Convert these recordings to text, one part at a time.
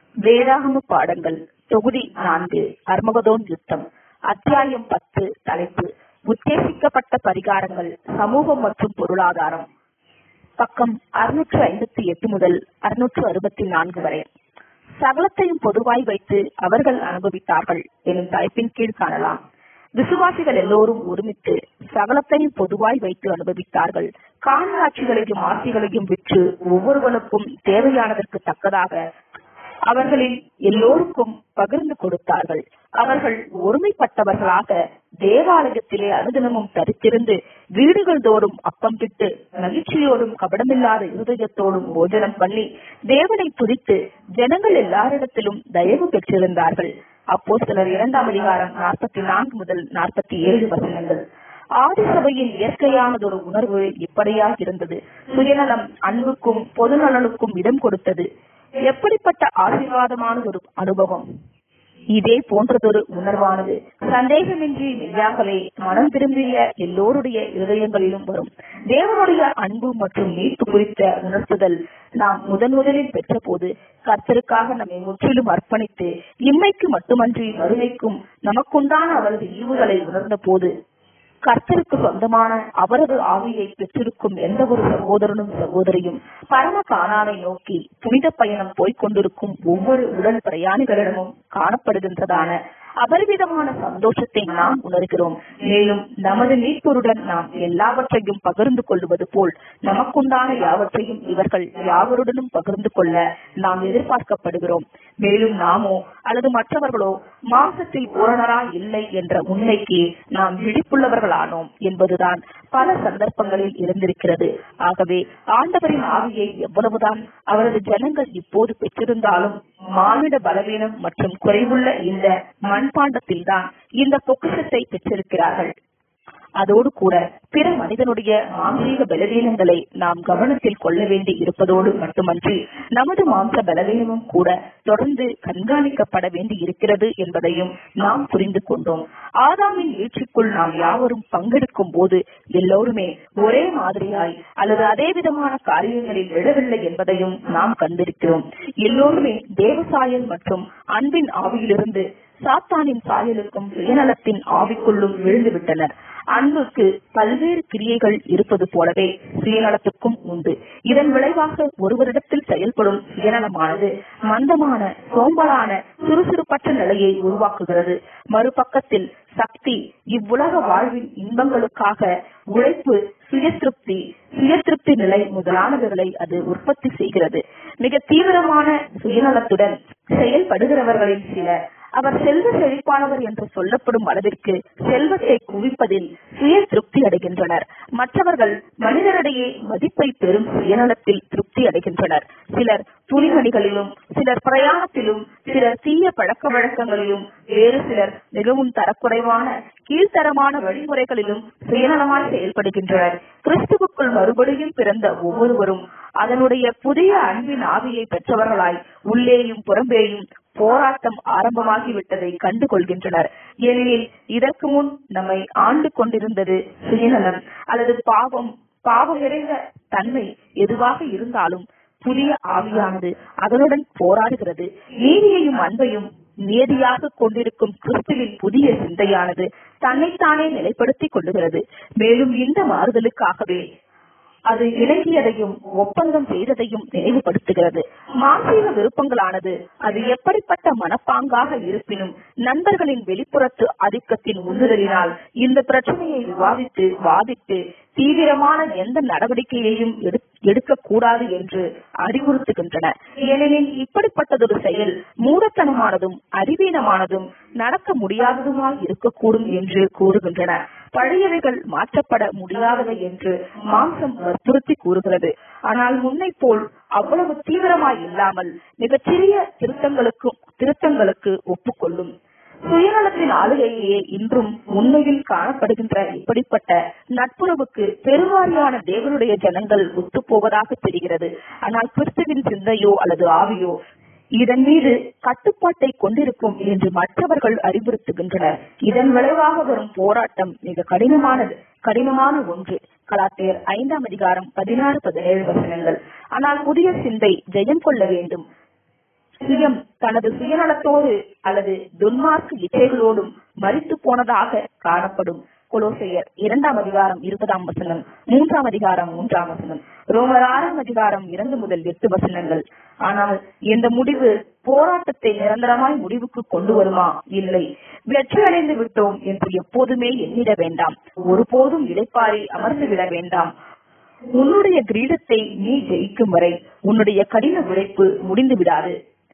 வேதாகம பாடங்கள் தொகுதி நான்கு அர்மகதோன் யுத்தம் அத்தியாயம் பத்து தலைப்பு உத்தேசிக்கப்பட்ட பரிகாரங்கள் சமூகம் மற்றும் பொருளாதாரம் பக்கம் அறுநூற்று ஐம்பத்தி எட்டு முதல் அறுநூற்று அறுபத்தி நான்கு வரை சகலத்தையும் பொதுவாய் வைத்து அவர்கள் அனுபவித்தார்கள் எனும் தலைப்பின் கீழ் காணலாம் விசுவாசிகள் எல்லோரும் ஒருமித்து சகலத்தையும் பொதுவாய் வைத்து அனுபவித்தார்கள் காணாட்சிகளையும் ஆட்சிகளையும் விற்று ஒவ்வொருவனுக்கும் தேவையானதற்கு தக்கதாக அவர்களில் எல்லோருக்கும் பகிர்ந்து கொடுத்தார்கள் அவர்கள் ஒருமைப்பட்டவர்களாக தேவாலயத்திலே அனுதினமும் தரித்திருந்து வீடுகள் தோறும் அப்பம் பிட்டு மகிழ்ச்சியோடும் கபடமில்லாத இருதயத்தோடும் போஜனம் பண்ணி தேவனை துதித்து ஜனங்கள் எல்லாரிடத்திலும் தயவு பெற்றிருந்தார்கள் அப்போ சிலர் இரண்டாம் அதிகாரம் நாற்பத்தி நான்கு முதல் நாற்பத்தி ஏழு வசனங்கள் ஆதி சபையின் இயற்கையானதொரு உணர்வு இப்படியாக இருந்தது சுயநலம் அன்புக்கும் பொதுநலனுக்கும் இடம் கொடுத்தது எப்படிப்பட்ட ஆசீர்வாதமான ஒரு அனுபவம் இதே போன்றதொரு உணர்வானது சந்தேகமின்றி மெய்யாகவே மனம் திரும்பிய எல்லோருடைய இருதயங்களிலும் வரும் தேவனுடைய அன்பு மற்றும் மீட்பு குறித்த உணர்த்துதல் நாம் முதன் முதலில் பெற்ற போது கர்த்தருக்காக நம்மை முற்றிலும் அர்ப்பணித்து இம்மைக்கு மட்டுமன்றி வறுமைக்கும் நமக்குண்டான அவரது ஈவுகளை உணர்ந்த போது கர்த்தருக்கு சொந்தமான அவரது ஆவியை பெற்றிருக்கும் எந்த ஒரு சகோதரனும் சகோதரியும் பரம காணானை நோக்கி புனித பயணம் போய்க் கொண்டிருக்கும் ஒவ்வொரு உடல் பிரயாணிகளிடமும் காணப்படுகின்றதான அபரிவிதமான சந்தோஷத்தை நாம் உணர்கிறோம் மேலும் நமது மீட்புருடன் நாம் எல்லாவற்றையும் பகிர்ந்து கொள்வது போல் நமக்குண்டான யாவற்றையும் இவர்கள் யாவருடனும் பகிர்ந்து கொள்ள நாம் எதிர்பார்க்கப்படுகிறோம் மேலும் நாமோ அல்லது மற்றவர்களோ மாசத்தில் பூரணரா இல்லை என்ற உண்மைக்கு நாம் விழிப்புள்ளவர்களானோம் என்பதுதான் பல சந்தர்ப்பங்களில் இருந்திருக்கிறது ஆகவே ஆண்டவரின் ஆவியை எவ்வளவுதான் அவரது ஜனங்கள் இப்போது பெற்றிருந்தாலும் மானிட பலவீனம் மற்றும் குறைவுள்ள இந்த மண்பாண்டத்தில்தான் இந்த பொக்கிஷத்தை பெற்றிருக்கிறார்கள் அதோடு கூட பிற மனிதனுடைய மாந்திரீக பலவீனங்களை நாம் கவனத்தில் கொள்ள வேண்டி இருப்பதோடு மட்டுமன்றி நமது மாம்ச பலவீனமும் கூட தொடர்ந்து கண்காணிக்கப்பட வேண்டி இருக்கிறது என்பதையும் நாம் புரிந்து கொண்டோம் ஆதாமின் வீழ்ச்சிக்குள் நாம் யாவரும் பங்கெடுக்கும் போது எல்லோருமே ஒரே மாதிரியாய் அல்லது அதே விதமான காரியங்களில் விழவில்லை என்பதையும் நாம் கண்டிருக்கிறோம் எல்லோருமே தேவசாயல் மற்றும் அன்பின் ஆவியிலிருந்து சாத்தானின் சாயலுக்கும் சுயநலத்தின் ஆவிக்குள்ளும் விழுந்து விட்டனர் அன்புக்கு பல்வேறு கிரியைகள் இருப்பது போலவே சுயநலத்துக்கும் உண்டு இதன் விளைவாக ஒருவரிடத்தில் செயல்படும் சுயநலமானது மந்தமான சோம்பலான சுறுசுறுப்பற்ற நிலையை உருவாக்குகிறது மறுபக்கத்தில் சக்தி இவ்வுலக வாழ்வின் இன்பங்களுக்காக உழைப்பு சுய திருப்தி சுய திருப்தி நிலை முதலானவர்களை அது உற்பத்தி செய்கிறது மிக தீவிரமான சுயநலத்துடன் செயல்படுகிறவர்களில் சிலர் அவர் செல்வ செழிப்பானவர் என்று சொல்லப்படும் அளவிற்கு செல்வத்தை குவிப்பதில் சுய திருப்தி அடைகின்றனர் மற்றவர்கள் மனிதரிடையே மதிப்பை பெறும் சுயநலத்தில் திருப்தி அடைகின்றனர் சிலர் துணிமணிகளிலும் சிலர் பிரயாணத்திலும் சிலர் தீய பழக்க வழக்கங்களிலும் வேறு சிலர் மிகவும் தரக்குறைவான கீழ்த்தரமான வழிமுறைகளிலும் சுயநலமாய் செயல்படுகின்றனர் கிறிஸ்துவுக்குள் மறுபடியும் பிறந்த ஒவ்வொருவரும் அதனுடைய புதிய அன்பின் ஆவியை பெற்றவர்களாய் உள்ளேயும் புறம்பேயும் போராட்டம் ஆரம்பமாகிவிட்டதை கண்டு கொள்கின்றனர் ஏனெனில் இதற்கு முன் நம்மை ஆண்டு கொண்டிருந்தது சுயநலம் அல்லது பாவம் பாவம் நிறைந்த தன்மை எதுவாக இருந்தாலும் புதிய ஆவியானது அதனுடன் போராடுகிறது நீதியையும் அன்பையும் நியதியாக கொண்டிருக்கும் கிறிஸ்துவின் புதிய சிந்தையானது தன்னைத்தானே நிலைப்படுத்திக் கொள்ளுகிறது மேலும் இந்த மாறுதலுக்காகவே அது இணங்கியதையும் ஒப்பந்தம் செய்ததையும் நினைவுபடுத்துகிறது மாசீக விருப்பங்களானது அது எப்படிப்பட்ட மனப்பாங்காக இருப்பினும் நண்பர்களின் வெளிப்புறத்து ஆதிக்கத்தின் உந்துதலினால் இந்த பிரச்சனையை விவாதித்து வாதிட்டு தீவிரமான எந்த நடவடிக்கையையும் எடுக்கக்கூடாது என்று அறிவுறுத்துகின்றன ஏனெனில் இப்படிப்பட்டதொரு செயல் மூடத்தனமானதும் அறிவீனமானதும் நடக்க முடியாததுமாய் இருக்கக்கூடும் என்று கூறுகின்றன பழையவைகள் மாற்றப்பட முடியாதவை என்று மாம்சம் வற்புறுத்தி கூறுகிறது ஆனால் முன்னை போல் அவ்வளவு தீவிரமாய் இல்லாமல் மிகச்சிறிய திருத்தங்களுக்கும் திருத்தங்களுக்கு ஒப்புக்கொள்ளும் சுயநலத்தின் ஆளுகையே இன்றும் உண்மையில் காணப்படுகின்ற இப்படிப்பட்ட நட்புறவுக்கு பெருவாரியான தேவனுடைய ஜனங்கள் ஒத்துப்போவதாக தெரிகிறது ஆனால் கிறிஸ்துவின் சிந்தையோ அல்லது ஆவியோ இதன் மீது கட்டுப்பாட்டை கொண்டிருக்கும் என்று மற்றவர்கள் அறிவுறுத்துகின்றனர் இதன் விளைவாக வரும் போராட்டம் மிக கடினமானது கடினமான ஒன்று கலாத்தியர் ஐந்தாம் அதிகாரம் பதினாறு பதினேழு வசனங்கள் ஆனால் புதிய சிந்தை ஜெயம் கொள்ள வேண்டும் இச்சமயம் தனது சுயநலத்தோடு அல்லது துன்மார்க்க இச்சைகளோடும் மறித்து போனதாக காணப்படும் கொலோசையர் இரண்டாம் அதிகாரம் இருபதாம் வசனம் மூன்றாம் அதிகாரம் மூன்றாம் வசனம் ரோமர் ஆறாம் அதிகாரம் இரண்டு முதல் எட்டு வசனங்கள் ஆனால் இந்த முடிவு போராட்டத்தை நிரந்தரமாய் முடிவுக்கு கொண்டு வருமா இல்லை வெற்றி அடைந்து விட்டோம் என்று எப்போதுமே எண்ணிட வேண்டாம் ஒருபோதும் இடைப்பாரி அமர்ந்து விட வேண்டாம் உன்னுடைய கிரீடத்தை நீ ஜெயிக்கும் வரை உன்னுடைய கடின உழைப்பு முடிந்து விடாது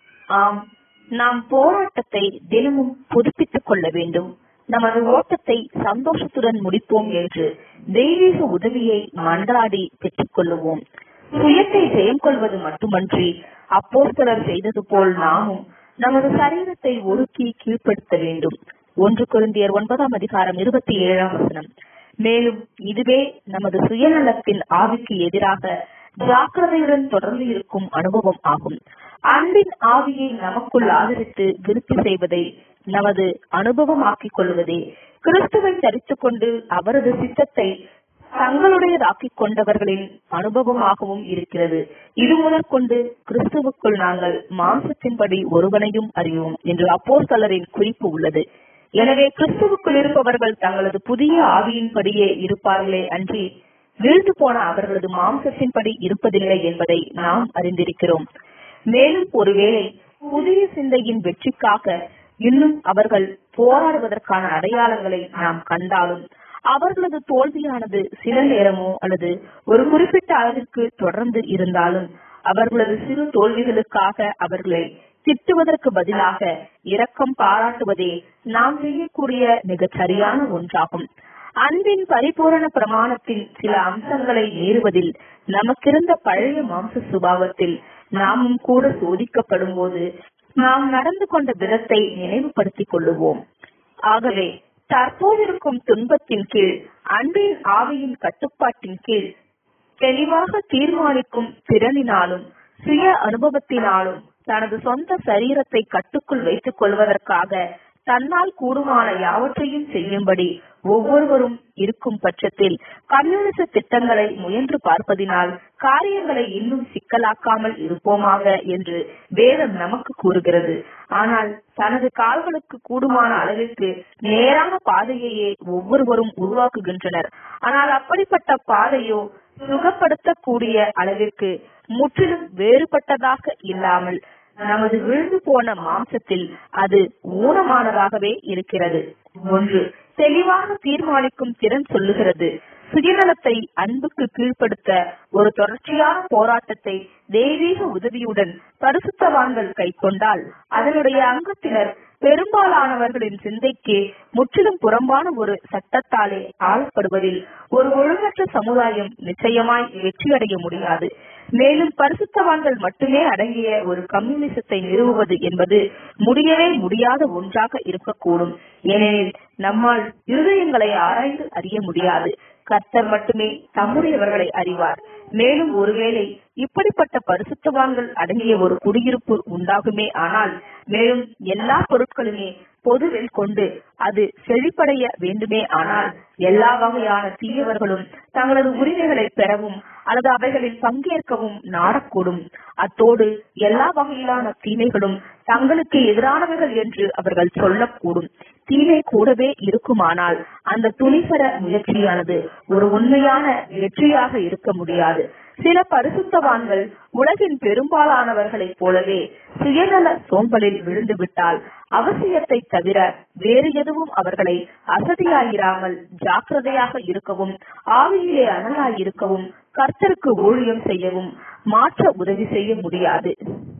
ஆம் நாம் போராட்டத்தை தினமும் புதுப்பித்துக் கொள்ள வேண்டும் நமது ஓட்டத்தை சந்தோஷத்துடன் முடிப்போம் என்று தெய்வீக உதவியை மன்றாடி பெற்றுக் கொள்ளுவோம் சுயத்தை ஜெயம் கொள்வது மட்டுமன்றி அப்போஸ்தலர் செய்தது போல் நாமும் நமது சரீரத்தை ஒடுக்கி கீழ்ப்படுத்த வேண்டும் ஒன்று குருந்தியர் ஒன்பதாம் அதிகாரம் இருபத்தி ஏழாம் வசனம் மேலும் இதுவே நமது சுயநலத்தின் ஆவிக்கு எதிராக ஜாக்கிரதையுடன் தொடர்ந்து இருக்கும் அனுபவம் ஆகும் அன்பின் ஆவியை நமக்குள் ஆதரித்து விருத்தி செய்வதை நமது அனுபவமாக்கிக் கொள்வதே கிறிஸ்துவை தரித்துக் கொண்டு அவரது சித்தத்தை தங்களுடையதாக்கிக் கொண்டவர்களின் அனுபவமாகவும் இருக்கிறது இது முதற்கொண்டு கிறிஸ்துவுக்குள் நாங்கள் மாம்சத்தின்படி ஒருவனையும் அறிவோம் என்று அப்போஸ்தலரின் குறிப்பு உள்ளது எனவே கிறிஸ்துவுக்குள் இருப்பவர்கள் தங்களது புதிய ஆவியின்படியே இருப்பார்களே அன்றி வீழ்ந்து போன அவர்களது மாம்சத்தின்படி இருப்பதில்லை என்பதை நாம் அறிந்திருக்கிறோம் மேலும் ஒருவேளை புதிய சிந்தையின் வெற்றிக்காக இன்னும் அவர்கள் போராடுவதற்கான அடையாளங்களை நாம் கண்டாலும் அவர்களது தோல்வியானது சில நேரமோ அல்லது ஒரு குறிப்பிட்ட அளவிற்கு தொடர்ந்து இருந்தாலும் அவர்களது சிறு தோல்விகளுக்காக அவர்களை திட்டுவதற்கு பதிலாக இரக்கம் பாராட்டுவதே நாம் செய்யக்கூடிய மிகச் சரியான ஒன்றாகும் அன்பின் பரிபூரண பிரமாணத்தின் சில அம்சங்களை மீறுவதில் நமக்கிருந்த பழைய மாம்ச சுபாவத்தில் நாமும் கூட சோதிக்கப்படும் போது நாம் நடந்து கொண்ட விதத்தை நினைவுபடுத்திக் கொள்ளுவோம் ஆகவே தற்போதிருக்கும் துன்பத்தின் கீழ் அன்பின் ஆவியின் கட்டுப்பாட்டின் கீழ் தெளிவாக தீர்மானிக்கும் திறனினாலும் சுய அனுபவத்தினாலும் தனது சொந்த சரீரத்தை கட்டுக்குள் வைத்துக் கொள்வதற்காக தன்னால் கூடுமான யாவற்றையும் செய்யும்படி ஒவ்வொருவரும் இருக்கும் பட்சத்தில் கம்யூனிச திட்டங்களை முயன்று பார்ப்பதினால் காரியங்களை இன்னும் சிக்கலாக்காமல் இருப்போமாக என்று வேதம் நமக்கு கூறுகிறது ஆனால் தனது கால்களுக்கு கூடுமான அளவிற்கு நேரான பாதையையே ஒவ்வொருவரும் உருவாக்குகின்றனர் ஆனால் அப்படிப்பட்ட பாதையோ சுகப்படுத்தக்கூடிய அளவிற்கு முற்றிலும் வேறுபட்டதாக இல்லாமல் நமது விழுந்து போன மாம்சத்தில் அது ஊனமானதாகவே இருக்கிறது ஒன்று தெளிவாக தீர்மானிக்கும் திறன் சொல்லுகிறது சுயநலத்தை அன்புக்கு கீழ்ப்படுத்த ஒரு தொடர்ச்சியான போராட்டத்தை தெய்வீக உதவியுடன் பரிசுத்தவான்கள் கைக்கொண்டால் அதனுடைய அங்கத்தினர் பெரும்பாலானவர்களின் சிந்தைக்கு முற்றிலும் புறம்பான ஒரு சட்டத்தாலே ஆளப்படுவதில் ஒரு ஒழுங்கற்ற சமுதாயம் நிச்சயமாய் வெற்றியடைய முடியாது மேலும் பரிசுத்தவான்கள் மட்டுமே அடங்கிய ஒரு கம்யூனிசத்தை நிறுவுவது என்பது முடியவே முடியாத ஒன்றாக இருக்கக்கூடும் ஏனெனில் நம்மால் இருதயங்களை ஆராய்ந்து அறிய முடியாது கர்த்தர் மட்டுமே தம்முடையவர்களை அறிவார் மேலும் ஒருவேளை இப்படிப்பட்ட பரிசுத்தவான்கள் அடங்கிய ஒரு குடியிருப்பு உண்டாகுமே ஆனால் மேலும் எல்லா பொருட்களுமே பொதுவில் கொண்டு அது செழிப்படைய வேண்டுமே ஆனால் எல்லா வகையான தீயவர்களும் தங்களது உரிமைகளை பெறவும் அல்லது அவைகளில் பங்கேற்கவும் நாடக்கூடும் அத்தோடு எல்லா வகையிலான தீமைகளும் தங்களுக்கு எதிரானவர்கள் என்று அவர்கள் சொல்லக்கூடும் தீமை கூடவே இருக்குமானால் அந்த துணிகர முயற்சியானது ஒரு உண்மையான வெற்றியாக இருக்க முடியாது சில பரிசுத்தவான்கள் உலகின் பெரும்பாலானவர்களைப் போலவே சுயநல சோம்பலில் விழுந்து விட்டால் அவசியத்தை தவிர வேறு எதுவும் அவர்களை அசதியாயிராமல் ஜாக்கிரதையாக இருக்கவும் ஆவியிலே அனலாயிருக்கவும் கர்த்தருக்கு ஊழியம் செய்யவும் மாற்ற உதவி செய்ய முடியாது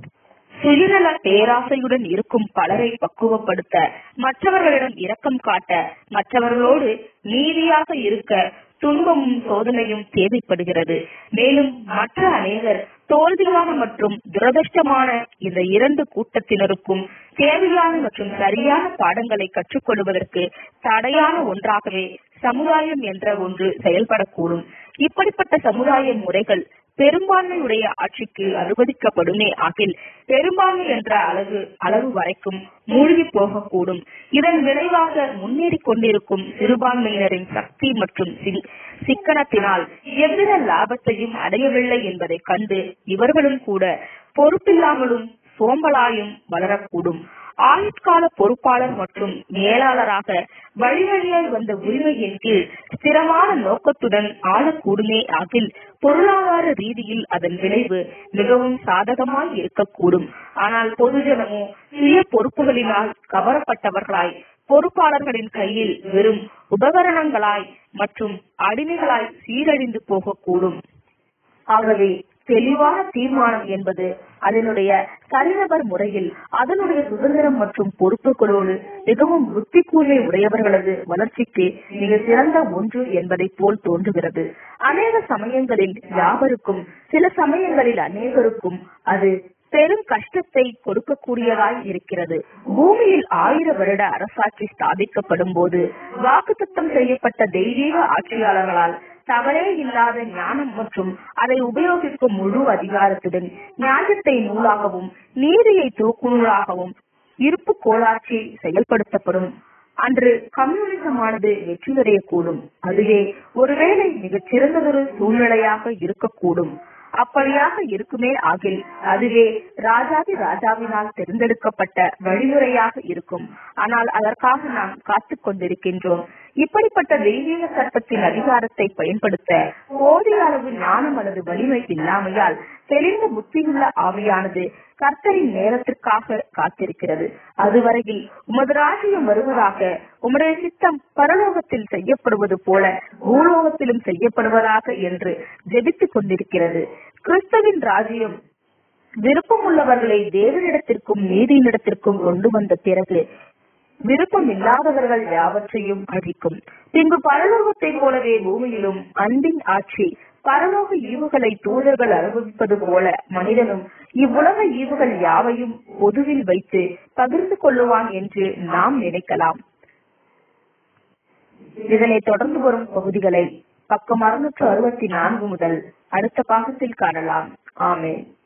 சுயநல பேராசையுடன் இருக்கும் பலரை பக்குவப்படுத்த மற்றவர்களிடம் இரக்கம் காட்ட மற்றவர்களோடு நீதியாக இருக்க துன்பமும் சோதனையும் தேவைப்படுகிறது மேலும் மற்ற அநேகர் தோல்வியான மற்றும் துரதிருஷ்டமான இந்த இரண்டு கூட்டத்தினருக்கும் தேவையான மற்றும் சரியான பாடங்களை கற்றுக்கொள்வதற்கு தடையான ஒன்றாகவே சமுதாயம் என்ற ஒன்று செயல்படக்கூடும் இப்படிப்பட்ட சமுதாய முறைகள் பெரும்பான்மையுடைய ஆட்சிக்கு அனுமதிக்கப்படுமே ஆகில் பெரும்பான்மை என்ற அளவு அளவு வரைக்கும் மூழ்கி போகக்கூடும் இதன் விளைவாக முன்னேறி கொண்டிருக்கும் சிறுபான்மையினரின் சக்தி மற்றும் சிக்கனத்தினால் எவ்வித லாபத்தையும் அடையவில்லை என்பதை கண்டு இவர்களும் கூட பொறுப்பில்லாமலும் சோம்பலாயும் வளரக்கூடும் ஆயுட்கால பொறுப்பாளர் மற்றும் மேலாளராக வழி வழியாய் வந்த உரிமையின் கீழ் ஸ்திரமான நோக்கத்துடன் ஆளக்கூடுமே ஆகில் பொருளாதார ரீதியில் அதன் விளைவு மிகவும் சாதகமாய் இருக்கக்கூடும் ஆனால் பொதுஜனமோ சுய பொறுப்புகளினால் கவரப்பட்டவர்களாய் பொறுப்பாளர்களின் கையில் வெறும் உபகரணங்களாய் மற்றும் அடிமைகளாய் சீரழிந்து போகக்கூடும் ஆகவே தெளிவான தீர்மானம் என்பது அதனுடைய தனிநபர் முறையில் அதனுடைய சுதந்திரம் மற்றும் பொறுப்புகளோடு மிகவும் புத்தி கூர்மை உடையவர்களது வளர்ச்சிக்கு மிக சிறந்த ஒன்று என்பதை போல் தோன்றுகிறது அநேக சமயங்களில் யாவருக்கும் சில சமயங்களில் அநேகருக்கும் அது பெரும் கஷ்டத்தை கொடுக்கக்கூடியதாய் இருக்கிறது பூமியில் ஆயிர வருட அரசாட்சி ஸ்தாபிக்கப்படும் போது வாக்குத்தத்தம் செய்யப்பட்ட தெய்வீக ஆட்சியாளர்களால் தவறே இல்லாத ஞானம் மற்றும் அதை உபயோகிக்கும் முழு அதிகாரத்துடன் நியாயத்தை நூலாகவும் நீதியை தூக்குநூலாகவும் இருப்பு கோளாட்சி செயல்படுத்தப்படும் அன்று கம்யூனிசமானது வெற்றியடையக்கூடும் அதுவே ஒருவேளை மிகச் சிறந்ததொரு சூழ்நிலையாக இருக்கக்கூடும் அப்படியாக இருக்குமே ஆகில் அதுவே ராஜாதி ராஜாவினால் தேர்ந்தெடுக்கப்பட்ட வழிமுறையாக இருக்கும் ஆனால் அதற்காக நாம் காத்துக் கொண்டிருக்கின்றோம் இப்படிப்பட்ட தெய்வீக சட்டத்தின் அதிகாரத்தை பயன்படுத்த போதிய அளவு ஞானம் அல்லது வலிமை இல்லாமையால் தெளிந்த புத்தியுள்ள ஆவியானது கர்த்தரின் நேரத்திற்காக காத்திருக்கிறது அதுவரையில் உமது ராஜ்யம் வருவதாக உம்முடைய சித்தம் பரலோகத்தில் செய்யப்படுவது போல பூலோகத்திலும் செய்யப்படுவதாக என்று ஜெபித்துக் கொண்டிருக்கிறது கிறிஸ்துவின் ராஜ்யம் விருப்பம் உள்ளவர்களை தேவனிடத்திற்கும் நீதியினிடத்திற்கும் கொண்டு வந்த பிறகு விருப்பம் இல்லாதவர்கள் யாவற்றையும் அழிக்கும் பின்பு பரலோகத்தை போலவே பூமியிலும் அன்பின் ஆட்சி பரலோக ஈவுகளை தூதர்கள் அனுபவிப்பது போல மனிதனும் இவ்வுலக ஈவுகள் யாவையும் பொதுவில் வைத்து பகிர்ந்து கொள்ளுவான் என்று நாம் நினைக்கலாம் இதனை தொடர்ந்து வரும் பகுதிகளை பக்கம் அறுநூற்று அறுபத்தி நான்கு முதல் அடுத்த பாகத்தில் காணலாம் ஆமென்